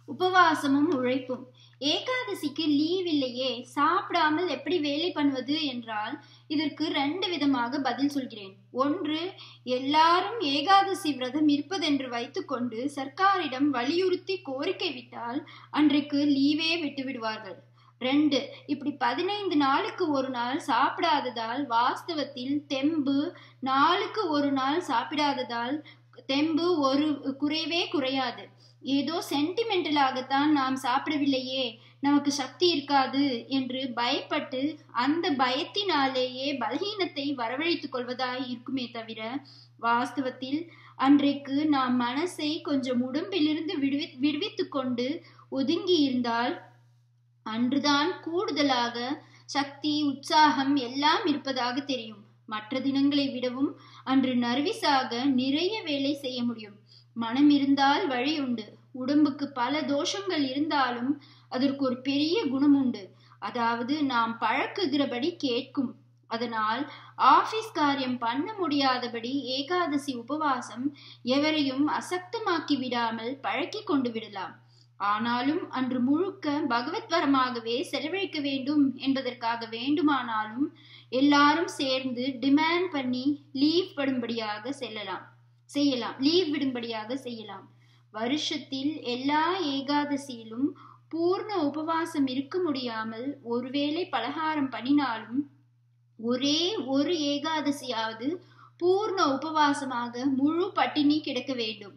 உபவாசமும் உழைப்பும் ஏகாதசிக்கு லீவ் இல்லையே சாப்பிடாமல் எப்படி வேலை பண்ணுவது என்றால் இதற்கு ரெண்டு விதமாக பதில் சொல்கிறேன் ஒன்று எல்லாரும் ஏகாதசி விரதம் இருப்பதென்று வைத்துக்கொண்டு சர்க்காரிடம் வலியுறுத்தி கோரிக்கை விட்டால் அன்றைக்கு லீவே விட்டு விடுவார்கள் ரெண்டு இப்படி பதினைந்து நாளுக்கு ஒரு நாள் சாப்பிடாததால் வாஸ்தவத்தில் தெம்பு நாளுக்கு ஒரு நாள் சாப்பிடாததால் தெம்பு ஒரு குறைவே குறையாது ஏதோ சென்டிமெண்டலாகத்தான் நாம் சாப்பிடவில்லையே நமக்கு சக்தி இருக்காது என்று பயப்பட்டு அந்த பயத்தினாலேயே பலகீனத்தை வரவழைத்துக் கொள்வதாய் இருக்குமே தவிர வாஸ்தவத்தில் அன்றைக்கு நாம் மனசை கொஞ்சம் உடம்பிலிருந்து விடுவி விடுவித்து கொண்டு ஒதுங்கி இருந்தால் அன்றுதான் கூடுதலாக சக்தி உற்சாகம் எல்லாம் இருப்பதாக தெரியும் மற்ற தினங்களை விடவும் அன்று நர்விஸாக நிறைய வேலை செய்ய முடியும் மனம் இருந்தால் வழி உண்டு உடம்புக்கு பல தோஷங்கள் இருந்தாலும் அதற்கு ஒரு பெரிய குணம் உண்டு அதாவது நாம் பழக்குகிறபடி கேட்கும் அதனால் ஆபீஸ் காரியம் பண்ண முடியாதபடி ஏகாதசி உபவாசம் எவரையும் அசக்தமாக்கி விடாமல் பழக்கி கொண்டு விடலாம் ஆனாலும் அன்று முழுக்க பகவத் வரமாகவே செலவழிக்க வேண்டும் என்பதற்காக வேண்டுமானாலும் எல்லாரும் சேர்ந்து டிமாண்ட் பண்ணி லீவ் படும்படியாக செல்லலாம் செய்யலாம் லீவ் விடும்படியாக செய்யலாம் வருஷத்தில் எல்லா ஏகாதசியிலும் பூர்ண உபவாசம் இருக்க முடியாமல் ஒருவேளை பலகாரம் பண்ணினாலும் ஒரே ஒரு ஏகாதசியாவது பூர்ண உபவாசமாக முழு பட்டினி கிடக்க வேண்டும்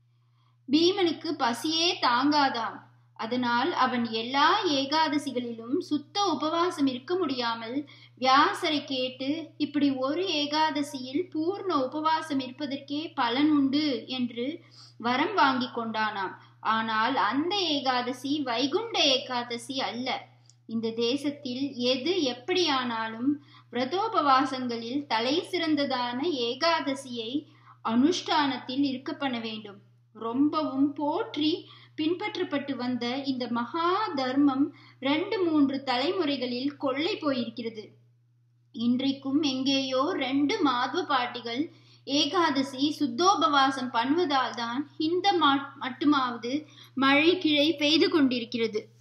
பீமனுக்கு பசியே தாங்காதாம் அதனால் அவன் எல்லா ஏகாதசிகளிலும் சுத்த உபவாசம் இருக்க முடியாமல் வியாசரை கேட்டு இப்படி ஒரு ஏகாதசியில் பூர்ண உபவாசம் இருப்பதற்கே பலன் உண்டு என்று வரம் வாங்கி கொண்டானாம் ஆனால் அந்த ஏகாதசி வைகுண்ட ஏகாதசி அல்ல இந்த தேசத்தில் எது எப்படியானாலும் விரதோபவாசங்களில் தலை சிறந்ததான ஏகாதசியை அனுஷ்டானத்தில் இருக்க பண்ண வேண்டும் ரொம்பவும் போற்றி பின்பற்றப்பட்டு வந்த இந்த மகா தர்மம் ரெண்டு மூன்று தலைமுறைகளில் கொள்ளை போயிருக்கிறது இன்றைக்கும் எங்கேயோ ரெண்டு மாதவ பாட்டிகள் ஏகாதசி சுத்தோபவாசம் பண்ணுவதால் தான் இந்த மட்டுமாவது மழை கிழை பெய்து கொண்டிருக்கிறது